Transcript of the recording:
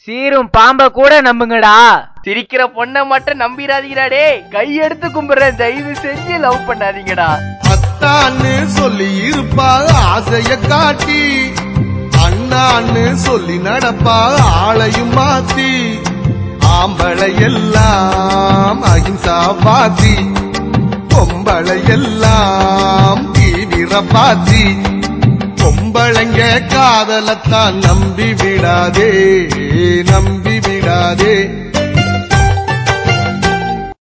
சீரும் பாம்ப கூட நம்புங்கடா சிரிக்கிற பொண்ணை மட்டும் நம்பிடாதீங்கடா டேய் கையெடுத்து கும்பிடுறேன் தயவு செஞ்சு லவ் பண்ணாதீங்கடா அத்தான்னு சொல்லி இருப்பா ஆசைய காட்டி அண்ணான்னு சொல்லி நடப்பா ஆளையும் மாத்தி ஆம்பளை எல்லாம் அகிம்சா பாத்தி பொம்பளை எல்லாம் தீவிர பாத்தி பொம்பளைங்க காதலத்தான் நம்பி விடாதே நம்பி விடாதே